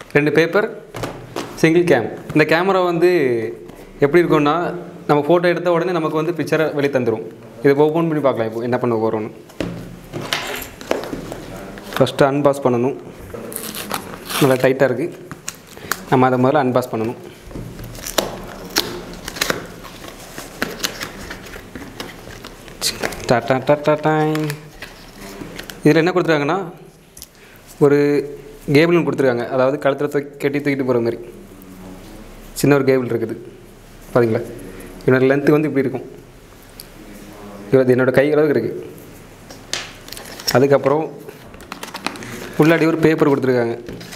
ரெண்டு paper single cam இந்த camera வந்து எப்படி இருக்கும்னா நம்ம ஃபோட்டோ எடுத்த உடனே நமக்கு வந்து பிக்சரை வெளியே தந்துடும் இதை ஓப்பன் பண்ணி பார்க்கலாம் இப்போ என்ன பண்ண போகிறோன்னு ஃபஸ்ட்டு அன்பாஸ் பண்ணணும் நல்லா டைட்டாக இருக்குது நம்ம அதை முதல்ல அன்பாஸ் பண்ணணும் டாட்டா டாட்டா டாய் இதில் என்ன கொடுத்துருக்காங்கன்னா ஒரு கேபிள்னு கொடுத்துருக்காங்க அதாவது கழுத்தில் தூக்கி கட்டி தூக்கிட்டு போகிற மாதிரி சின்ன ஒரு கேபிள் இருக்குது பாத்தீங்களா என்னோட லென்த்து வந்து இப்படி இருக்கும் இது என்னோடய கை அளவுக்கு இருக்குது அதுக்கப்புறம் உள்ளாடி ஒரு பேப்பர் கொடுத்துருக்காங்க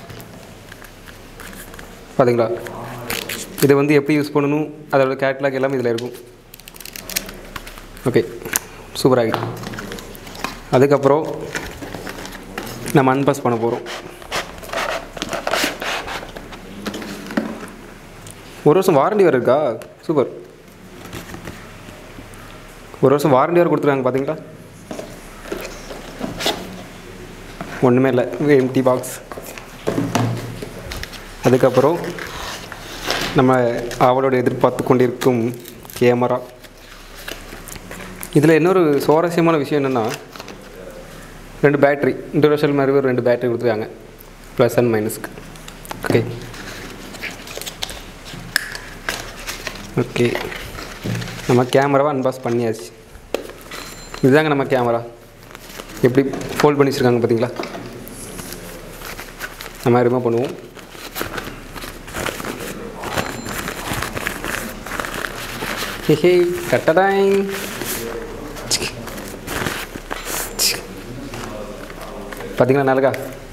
பாத்தீங்களா இதை வந்து எப்படி யூஸ் பண்ணணும் அதோட கேட்லாக் எல்லாமே இதில் இருக்கும் ஓகே சூப்பராக அதுக்கப்புறம் நம்ம அன்பாஸ் பண்ண போகிறோம் ஒரு வருஷம் வாரண்டி வேறு இருக்கா சூப்பர் ஒரு வருஷம் வாரண்டி வேறு கொடுத்துருக்காங்க பார்த்தீங்களா ஒன்றுமே இல்லை எம்டி பாக்ஸ் அதுக்கப்புறம் நம்ம அவளோட எதிர்பார்த்து கொண்டிருக்கும் கேமரா இதில் இன்னொரு சுவாரஸ்யமான விஷயம் என்னென்னா ரெண்டு பேட்ரி இன்டர்நேஷனல் மாதிரி ஒரு ரெண்டு பேட்ரி கொடுத்துருக்காங்க ப்ளஸ் அண்ட் மைனஸ்க்கு ஓகே ஓகே நம்ம கேமராவை அன்பாஸ் பண்ணியாச்சு இதுதாங்க நம்ம கேமரா எப்படி ஃபோல்ட் பண்ணி வச்சுருக்காங்க பார்த்தீங்களா நம்ம ரிமூவ் பண்ணுவோம் ஹே கட்டடாய் பார்த்தீங்களா நல்லக்கா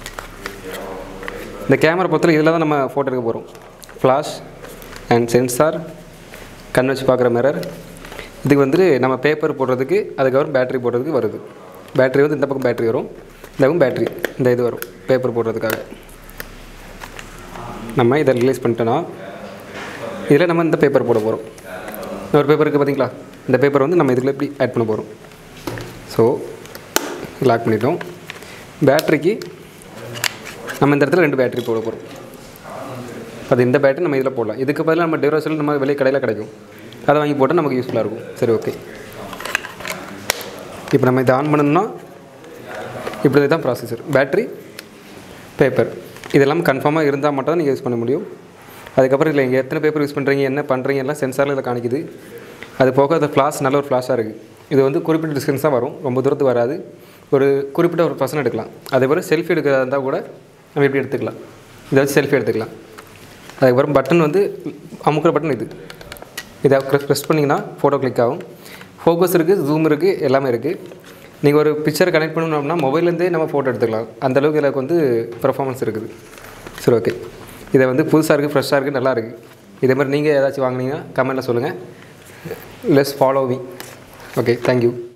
இந்த கேமரா பொறுத்தவரை இதில் தான் நம்ம ஃபோட்டோ எடுக்க போகிறோம் ஃப்ளாஷ் அண்ட் சென்சார் கண் வச்சு பார்க்குற மிரர் இதுக்கு வந்து நம்ம பேப்பர் போடுறதுக்கு அதுக்கப்புறம் பேட்டரி போடுறதுக்கு வருது பேட்டரி வந்து இந்த பக்கம் பேட்டரி வரும் இந்த பக்கம் பேட்டரி இந்த இது வரும் பேப்பர் போடுறதுக்காக நம்ம இதை ரிலீஸ் பண்ணிட்டோன்னா இதில் நம்ம இந்த பேப்பர் போட போகிறோம் இன்னொரு பேப்பர் இருக்குது பார்த்தீங்களா இந்த பேப்பர் வந்து நம்ம இதுக்குள்ள இப்படி ஆட் பண்ண போகிறோம் ஸோ லாக் பண்ணிட்டோம் பேட்டரிக்கு நம்ம இந்த இடத்துல ரெண்டு பேட்டரி போட போகிறோம் அது இந்த பேட்டரி நம்ம இதில் போடலாம் இதுக்கு பதிலாக நம்ம டியூரோசல் நம்ம வெளியே கடையில் கிடைக்கும் அதை வாங்கி போட்டால் நமக்கு யூஸ்ஃபுல்லாக இருக்கும் சரி ஓகே இப்போ நம்ம இதை ஆன் பண்ணணும்னா இப்படி தான் ப்ராசஸர் பேட்டரி பேப்பர் இதெல்லாம் கன்ஃபார்மாக இருந்தால் மட்டும் தான் நீங்கள் யூஸ் பண்ண முடியும் அதுக்கப்புறம் இதில் நீங்கள் எத்தனை பேப்பர் யூஸ் பண்ணுறீங்க என்ன பண்ணுறீங்க எல்லாம் சென்சாரில் இதில் காணிக்குது அது போக அது ஃப்ளாஷ் நல்ல ஒரு ஃப்ளாஷாக இருக்குது இது வந்து குறிப்பிட்ட டிஸ்டன்ஸ் தான் வரும் ரொம்ப தூரத்துக்கு வராது ஒரு குறிப்பிட்ட ஒரு பர்சன் எடுக்கலாம் அதே போல் செல்ஃபி எடுக்கிறதா இருந்தால் கூட நம்ம எப்படி எடுத்துக்கலாம் இதை வச்சு செல்ஃபி எடுத்துக்கலாம் அதுக்கப்புறம் பட்டன் வந்து அமுக்கிற பட்டன் இது இதை ப்ரெஸ் பண்ணிங்கன்னா ஃபோட்டோ கிளிக் ஆகும் ஃபோக்கஸ் இருக்குது ஜூம் இருக்குது எல்லாமே இருக்குது நீங்கள் ஒரு பிக்சரை கனெக்ட் பண்ணணும் அப்படின்னா மொபைல்லேருந்தே நம்ம ஃபோட்டோ எடுத்துக்கலாம் அந்தளவுக்கு எனக்கு வந்து பெர்ஃபார்மன்ஸ் இருக்குது சரி ஓகே இதை வந்து புதுசாக இருக்குது ஃப்ரெஷ்ஷாக இருக்குது நல்லா இருக்குது இதே மாதிரி நீங்கள் ஏதாச்சும் வாங்குனீங்கன்னா கமெண்ட்டில் சொல்லுங்கள் let's follow we okay thank you